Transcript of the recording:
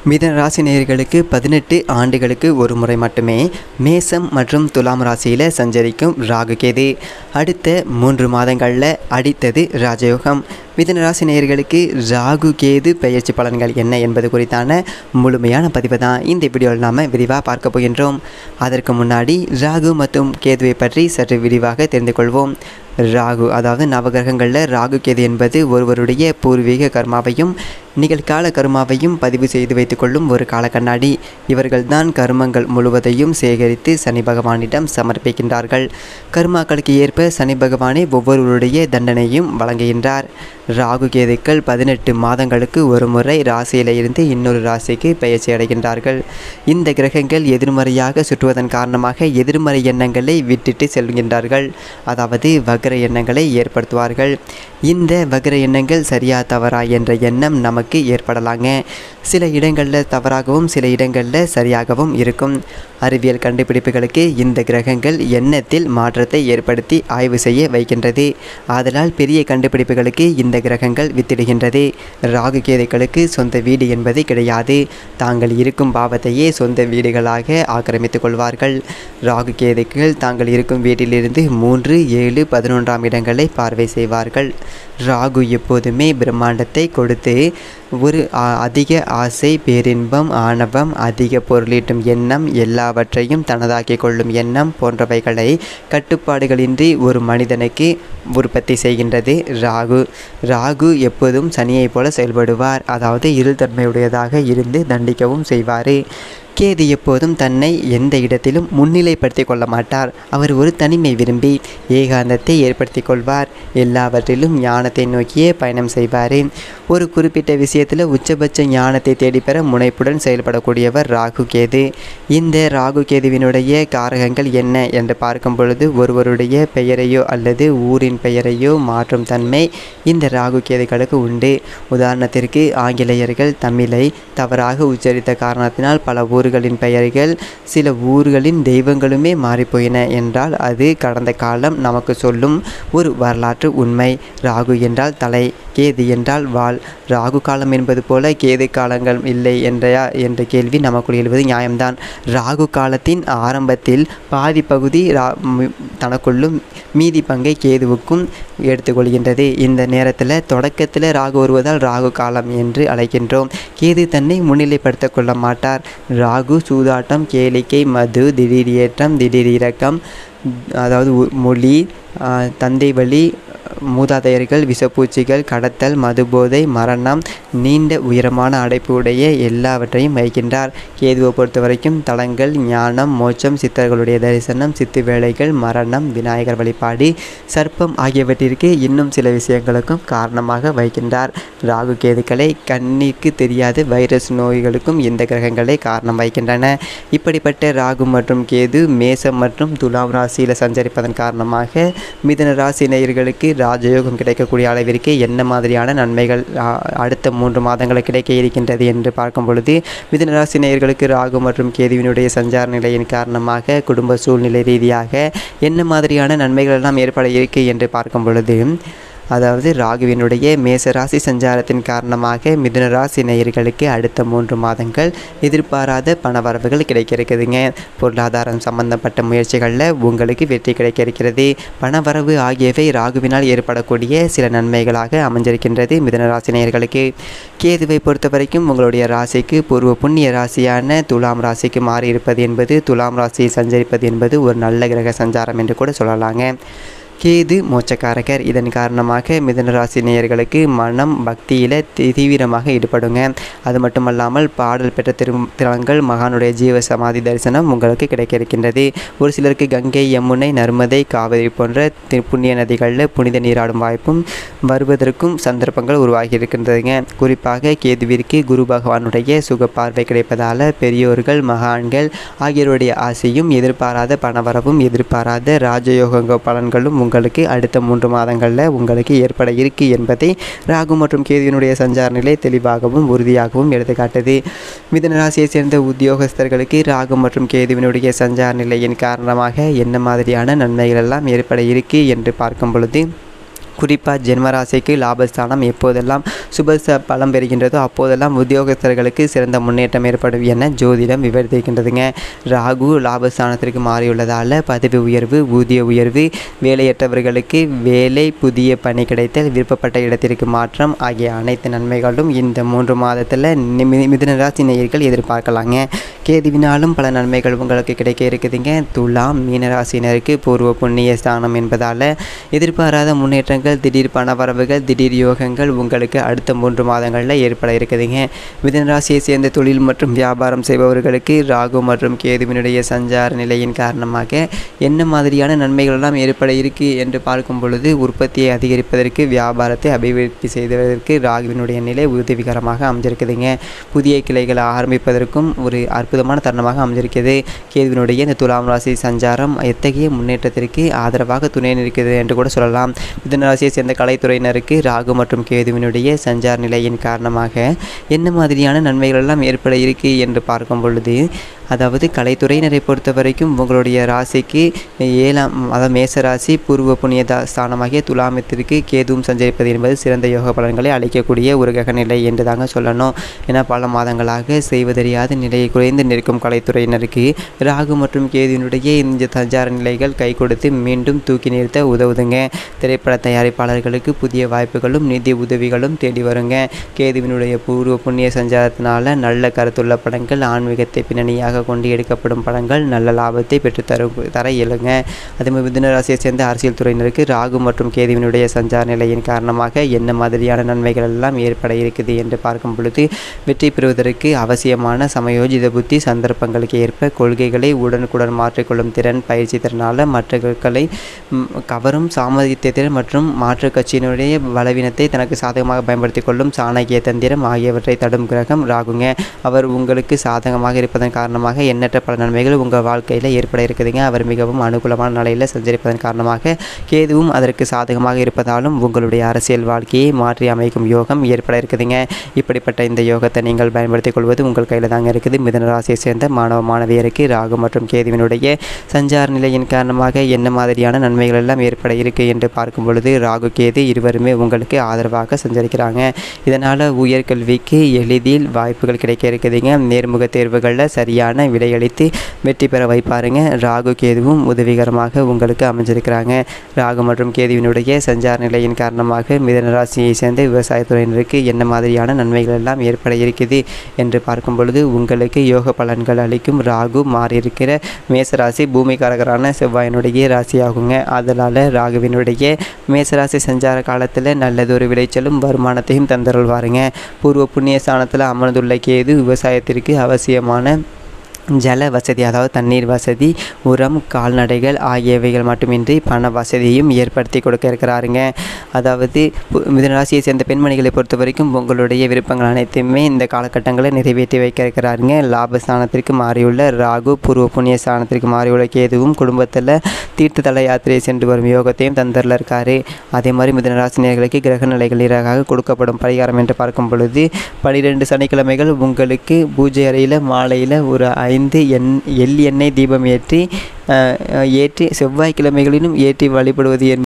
மிதன ராசி நேயர்களுக்கு பதினெட்டு ஆண்டுகளுக்கு ஒரு முறை மட்டுமே மேசம் மற்றும் துலாம் ராசியில் சஞ்சரிக்கும் ராகு கேது அடுத்த மூன்று மாதங்களில் அடித்தது ராஜயோகம் மிதன ராசி நேயர்களுக்கு ராகு கேது பெயர்ச்சி பலன்கள் என்ன என்பது குறித்தான முழுமையான பதிவு தான் இந்த வீடியோவில் நாம் விரிவாக பார்க்க போகின்றோம் அதற்கு முன்னாடி ராகு மற்றும் கேதுவை பற்றி சற்று விரிவாக தெரிந்து கொள்வோம் ராகு அதாவது நவகிரகங்களில் ராகு கேது என்பது ஒருவருடைய பூர்வீக கர்மாவையும் நிகழ்கால கர்மாவையும் பதிவு செய்து வைத்துக்கொள்ளும் ஒரு கால கண்ணாடி இவர்கள்தான் கர்மங்கள் முழுவதையும் சேகரித்து சனி பகவானிடம் சமர்ப்பிக்கின்றார்கள் கர்மாக்களுக்கு ஏற்ப சனி பகவானே ஒவ்வொருவருடைய தண்டனையும் வழங்குகின்றார் ராகு கேதுக்கள் பதினெட்டு மாதங்களுக்கு ஒரு முறை ராசியில் இருந்து இன்னொரு ராசிக்கு பயிற்சி அடைகின்றார்கள் இந்த கிரகங்கள் எதிர்மறையாக சுற்றுவதன் காரணமாக எதிர்மறை எண்ணங்களை விட்டுட்டு செல்கின்றார்கள் அதாவது வக்ர எண்ணங்களை ஏற்படுத்துவார்கள் இந்த வக்ர எண்ணங்கள் சரியா தவறா என்ற எண்ணம் நமக்கு ஏற்படலாங்க சில இடங்களில் தவறாகவும் சில இடங்களில் சரியாகவும் இருக்கும் அறிவியல் கண்டுபிடிப்புகளுக்கு இந்த கிரகங்கள் எண்ணத்தில் மாற்றத்தை ஏற்படுத்தி ஆய்வு செய்ய வைக்கின்றது ஆதலால் பெரிய கண்டுபிடிப்புகளுக்கு இந்த கிரகங்கள் வித்திடுகின்றது ராகு கேதுக்களுக்கு சொந்த வீடு என்பது கிடையாது தாங்கள் இருக்கும் பாவத்தையே சொந்த வீடுகளாக ஆக்கிரமித்துக் கொள்வார்கள் ராகு கேதுக்கள் தாங்கள் இருக்கும் வீட்டிலிருந்து மூன்று ஏழு பதினொன்றாம் இடங்களை பார்வை செய்வார்கள் ராகு எப்போதுமே பிரம்மாண்டத்தை கொடுத்து ஒரு ஆ- அதிக ஆசை பேரின்பம் ஆணவம் அதிக பொருளீட்டும் எண்ணம் எல்லாவற்றையும் தனதாக்கிக் கொள்ளும் எண்ணம் போன்றவைகளை கட்டுப்பாடுகளின்றி ஒரு மனிதனுக்கு உற்பத்தி செய்கின்றது ராகு ராகு எப்போதும் சனியைப் போல செயல்படுவார் அதாவது இருள்தன்மையுடையதாக இருந்து தண்டிக்கவும் செய்வார் கேது எப்போதும் தன்னை எந்த இடத்திலும் முன்னிலைப்படுத்தி கொள்ள மாட்டார் அவர் ஒரு தனிமை விரும்பி ஏகாந்தத்தை ஏற்படுத்தி கொள்வார் எல்லாவற்றிலும் ஞானத்தை நோக்கியே பயணம் செய்வார் ஒரு குறிப்பிட்ட விஷயத்தில் உச்சபட்ச ஞானத்தை தேடிப்பெற முனைப்புடன் செயல்படக்கூடியவர் ராகு கேது இந்த ராகு கேதுவினுடைய காரகங்கள் என்ன என்று பார்க்கும் பொழுது ஒருவருடைய பெயரையோ அல்லது ஊரின் பெயரையோ மாற்றும் தன்மை இந்த ராகு கேதுகளுக்கு உண்டு உதாரணத்திற்கு ஆங்கிலேயர்கள் தமிழை தவறாக உச்சரித்த காரணத்தினால் பல ஊர்களின் பெயர்கள் சில ஊர்களின் தெய்வங்களுமே மாறிப்போயின என்றால் அது கடந்த காலம் நமக்கு சொல்லும் ஒரு வரலாற்று உண்மை ராகு என்றால் தலை கேது என்றால் வால் ராகு காலம் என்பது போல கேது காலங்கள் இல்லை என்றையா என்ற கேள்வி நமக்குள் எழுவது நியாயம்தான் ராகு காலத்தின் ஆரம்பத்தில் பாதி பகுதி ரா மி- தனக்குள்ளும் மீதி பங்கை கேதுவுக்கும் எடுத்துக்கொள்கின்றது இந்த நேரத்தில் தொடக்கத்தில் ராகு வருவதால் ராகு காலம் என்று அழைக்கின்றோம் கேது தன்னை முன்னிலைப்படுத்திக் கொள்ள மாட்டார் ராகு சூதாட்டம் கேளிக்கை மது திடீர் ஏற்றம் திடீர் இறக்கம் அதாவது உ- மொழி ஆ, தந்தை வழி மூதாதையர்கள் விஷப்பூச்சிகள் கடத்தல் மதுபோதை மரணம் நீண்ட உயரமான அடைப்பு உடைய எல்லாவற்றையும் வைக்கின்றார் கேதுவை பொறுத்த வரைக்கும் தலங்கள் ஞானம் மோட்சம் சித்தர்களுடைய தரிசனம் சித்து வேலைகள் மரணம் விநாயகர் வழிபாடு சர்ப்பம் ஆகியவற்றிற்கு இன்னும் சில விஷயங்களுக்கும் காரணமாக வைக்கின்றார் ராகு கேதுக்களை கண்ணிற்கு தெரியாத வைரஸ் நோய்களுக்கும் இந்த கிரகங்களே காரணம் வைக்கின்றன இப்படிப்பட்ட ராகு மற்றும் கேது மேசம் மற்றும் துலாம் ராசியில் சஞ்சரிப்பதன் காரணமாக மிதன ராசி நேயர்களுக்கு ராஜயோகம் கிடைக்கக்கூடிய அளவிற்கு என்ன மாதிரியான நன்மைகள் ஆ, அடுத்த மூன்று மாதங்கள் கிடைக்க இருக்கின்றது என்று பார்க்கும் பொழுது மிதன ராசி நேயர்களுக்கு ராகு மற்றும் கேதுவினுடைய சஞ்சார நிலையின் காரணமாக குடும்ப சூழ்நிலை ரீதியாக என்ன மாதிரியான நன்மைகள் எல்லாம் ஏற்பட இருக்கு என்று பார்க்கும் பொழுது அதாவது ராகுவினுடைய மேசராசி சஞ்சாரத்தின் காரணமாக மிதுன ராசி நேயர்களுக்கு அடுத்த மூன்று மாதங்கள் எதிர்பாராத பணவரவுகள் கிடைக்க இருக்குதுங்க பொருளாதாரம் சம்பந்தப்பட்ட முயற்சிகளில் உங்களுக்கு வெற்றி கிடைக்க இருக்கிறது பணவரவு ஆகியவை ராகுவினால் ஏற்படக்கூடிய சில நன்மைகளாக அமைஞ்சிருக்கின்றது மிதுன ராசி நேயர்களுக்கு கேதுவை பொறுத்த வரைக்கும் உங்களுடைய ராசிக்கு பூர்வ புண்ணிய ராசியான துலாம் ராசிக்கு மாறி இருப்பது என்பது துலாம் ராசியை சஞ்சரிப்பது என்பது ஒரு நல்ல கிரக சஞ்சாரம் என்று கூட சொல்லலாங்க கேது மோட்சக்காரகர் இதன் காரணமாக மிதுன ராசி நேயர்களுக்கு மனம் பக்தியில் தி- தீவிரமாக ஈடுபடுங்க அது மட்டுமல்லாமல் பாடல் பெற்ற திரு திறங்கள் மகானுடைய ஜீவ சமாதி தரிசனம் உங்களுக்கு கிடைக்க இருக்கின்றது ஒரு சிலருக்கு கங்கை யமுனை நர்மதை காவிரி போன்ற தி- புண்ணிய நதிகளில் புனித நீராடும் வாய்ப்பும் வருவதற்கும் சந்தர்ப்பங்கள் உருவாகி இருக்கின்றதுங்க குறிப்பாக கேதுவிற்கு குரு பகவானுடைய சுக பார்வை கிடைப்பதால் பெரியோர்கள் மகான்கள் ஆகியோருடைய ஆசையும் எதிர்பாராத பணவரவும் எதிர்பாராத ராஜயோக பலன்களும் உங்களுக்கு அடுத்த மூன்று மாதங்களில் உங்களுக்கு ஏற்பட இருக்கு என்பதை ராகு மற்றும் கேதுவினுடைய சஞ்சார நிலை தெளிவாகவும் உறுதியாகவும் எடுத்துக்காட்டுது மிதுன ராசியை சேர்ந்த உத்தியோகஸ்தர்களுக்கு ராகு மற்றும் கேதுவினுடைய சஞ்சார நிலையின் காரணமாக என்ன மாதிரியான நன்மைகள் எல்லாம் ஏற்பட இருக்கு என்று பார்க்கும் பொழுது குறிப்பாக ஜென்மராசிக்கு லாபஸ்தானம் எப்போதெல்லாம் சுப ச பலம் பெறுகின்றதோ அப்போதெல்லாம் உத்தியோகஸ்தர்களுக்கு சிறந்த முன்னேற்றம் ஏற்படும் என ஜோதிடம் விவரிக்கின்றதுங்க ராகு லாபஸ்தானத்திற்கு மாறியுள்ளதால் பதவி உயர்வு ஊதிய உயர்வு வேலையற்றவர்களுக்கு வேலை புதிய பணி கிடைத்தல் விருப்பப்பட்ட இடத்திற்கு மாற்றம் ஆகிய அனைத்து நன்மைகளும் இந்த மூன்று மாதத்தில் மிதுன ராசி நேயர்கள் எதிர்பார்க்கலாங்க கேதுவினாலும் பல நன்மைகள் உங்களுக்கு கிடைக்க இருக்குதுங்க துலாம் மீனராசினருக்கு பூர்வ புண்ணிய ஸ்தானம் என்பதால் எதிர்பாராத முன்னேற்றங்கள் திடீர் பணவரவுகள் திடீர் யோகங்கள் உங்களுக்கு அடுத்த மூன்று மாதங்களில் ஏற்பட இருக்குதுங்க மிதன ராசியை சேர்ந்த தொழில் மற்றும் வியாபாரம் செய்பவர்களுக்கு ராகு மற்றும் கேதுவினுடைய சஞ்சார நிலையின் காரணமாக என்ன மாதிரியான நன்மைகள் எல்லாம் ஏற்பட இருக்கு என்று பார்க்கும் பொழுது உற்பத்தியை அதிகரிப்பதற்கு வியாபாரத்தை அபிவிருத்தி செய்வதற்கு ராகுவினுடைய நிலை உதவிகரமாக அமைஞ்சிருக்குதுங்க புதிய கிளைகளை ஆரம்பிப்பதற்கும் ஒரு அற்புதமான தருணமாக அமைஞ்சிருக்கிறது கேதுவினுடைய இந்த துலாம் ராசி சஞ்சாரம் எத்தகைய முன்னேற்றத்திற்கு ஆதரவாக துணை நிற்கிறது என்று கூட சொல்லலாம் மிதுன ராசியை சேர்ந்த கலைத்துறையினருக்கு ராகு மற்றும் கேதுவினுடைய சஞ்சார நிலையின் காரணமாக என்ன மாதிரியான நன்மைகள் எல்லாம் ஏற்பட இருக்கு என்று பார்க்கும் பொழுது அதாவது கலைத்துறையினரை பொறுத்த வரைக்கும் உங்களுடைய ராசிக்கு ஏழாம் அதாவது மேச ராசி பூர்வ புண்ணிய தா ஸ்தானமாகிய துலாமத்திற்கு கேதுவும் சஞ்சரிப்பது என்பது சிறந்த யோக பலன்களை அளிக்கக்கூடிய ஒரு கிரக நிலை என்று தாங்க சொல்லணும் ஏன்னா பல மாதங்களாக செய்வதறியாத நிலையை குறைந்து நிற்கும் கலைத்துறையினருக்கு ராகு மற்றும் கேதுவினுடைய இந்த சஞ்சார நிலைகள் கை கொடுத்து மீண்டும் தூக்கி நிறுத்த உதவுதுங்க திரைப்பட தயாரிப்பாளர்களுக்கு புதிய வாய்ப்புகளும் நிதி உதவிகளும் தேடி வருங்க கேதுவினுடைய பூர்வ புண்ணிய சஞ்சாரத்தினால நல்ல கருத்துள்ள படங்கள் ஆன்மீகத்தை பின்னணியாக கொண்டு எடுக்கப்படும் படங்கள் நல்ல லாபத்தை பெற்றுத்தரும் தர இயலுங்க அதேமாதிரி மிதுன ராசியை சேர்ந்த அரசியல் துறையினருக்கு ராகு மற்றும் கேதுவினுடைய சஞ்சார நிலையின் காரணமாக என்ன மாதிரியான நன்மைகள் எல்லாம் ஏற்பட இருக்குது என்று பார்க்கும் பொழுது வெற்றி பெறுவதற்கு அவசியமான சமயோஜித புத்தி சந்தர்ப்பங்களுக்கு ஏற்ப கொள்கைகளை உடனுக்குடன் மாற்றிக்கொள்ளும் திறன் பயிற்சி திறனால் மற்றவர்களை கவரும் சாமர்த்திய திறன் மற்றும் மாற்று கட்சியினுடைய பலவீனத்தை தனக்கு சாதகமாக பயன்படுத்தி கொள்ளும் சாணக்கிய தந்திரம் ஆகியவற்றை தடும் கிரகம் ராகுங்க அவர் உங்களுக்கு சாதகமாக இருப்பதன் காரணமாக எண்ணற்ற பல நன்மைகள் உங்கள் வாழ்க்கையில் ஏற்பட இருக்குதுங்க அவர் மிகவும் அனுகூலமான நிலையில் சஞ்சரிப்பதன் காரணமாக கேதுவும் அதற்கு சாதகமாக இருப்பதாலும் உங்களுடைய அரசியல் வாழ்க்கையை மாற்றி அமைக்கும் யோகம் ஏற்பட இருக்குதுங்க இப்படிப்பட்ட இந்த யோகத்தை நீங்கள் பயன்படுத்திக் கொள்வது உங்கள் கையில் தாங்க இருக்குது மிதன ராசியை சேர்ந்த மாணவ மாணவியருக்கு ராகு மற்றும் கேதுவினுடைய சஞ்சார நிலையின் காரணமாக என்ன மாதிரியான நன்மைகள் எல்லாம் ஏற்பட இருக்கு என்று பார்க்கும் பொழுது ராகு கேது இருவருமே உங்களுக்கு ஆதரவாக சஞ்சரிக்கிறாங்க இதனால் உயர்கல்விக்கு எளிதில் வாய்ப்புகள் கிடைக்க இருக்குதுங்க நேர்முக தேர்வுகளில் சரியான விடையளித்து வெற்றி பெற வைப்பாருங்க ராகு கேதுவும் உதவிகரமாக உங்களுக்கு அமைஞ்சிருக்கிறாங்க ராகு மற்றும் கேதுவினுடைய சஞ்சார நிலையின் காரணமாக மிதன ராசியை சேர்ந்த விவசாயத்துறையினருக்கு என்ன மாதிரியான நன்மைகள் எல்லாம் ஏற்பட இருக்குது என்று பார்க்கும் பொழுது உங்களுக்கு யோக பலன்கள் அளிக்கும் ராகு மாறியிருக்கிற மேசராசி பூமிகாரகரான செவ்வாயினுடைய ராசியாகுங்க அதனால் ராகுவினுடைய மேசராசி சஞ்சார காலத்தில் நல்லதொரு விளைச்சலும் வருமானத்தையும் தந்தருள்வாருங்க பூர்வ புண்ணிய ஸ்தானத்தில் அமர்ந்துள்ள கேது விவசாயத்திற்கு அவசியமான ஜல வசதி அதாவது தண்ணீர் வசதி உரம் கால்நடைகள் ஆகியவைகள் மட்டுமின்றி பண வசதியும் ஏற்படுத்தி கொடுக்க இருக்கிறாருங்க அதாவது மிதனராசியை சேர்ந்த பெண்மணிகளை பொறுத்த வரைக்கும் உங்களுடைய விருப்பங்கள் அனைத்துமே இந்த காலகட்டங்களில் நிறைவேற்றி வைக்க இருக்கிறாருங்க லாபஸ்தானத்திற்கு மாறியுள்ள ராகு பூர்வ புண்ணிய ஸ்தானத்திற்கு மாறியுள்ள கேதுவும் குடும்பத்தில் தீர்த்த தல யாத்திரை சென்று வரும் யோகத்தையும் தந்தரில் இருக்காரு அதே மாதிரி மிதனராசினியர்களுக்கு கிரக நிலைகளிலாக கொடுக்கப்படும் பரிகாரம் என்று பார்க்கும் பொழுது பனிரெண்டு சனிக்கிழமைகள் உங்களுக்கு பூஜை அறையில் மாலையில் ஒரு ஐந்து எண் எள் எண்ணெய் தீபம் ஏற்றி ஏற்றி செவ்வாய்க்கிழமைகளிலும் ஏற்றி வழிபடுவது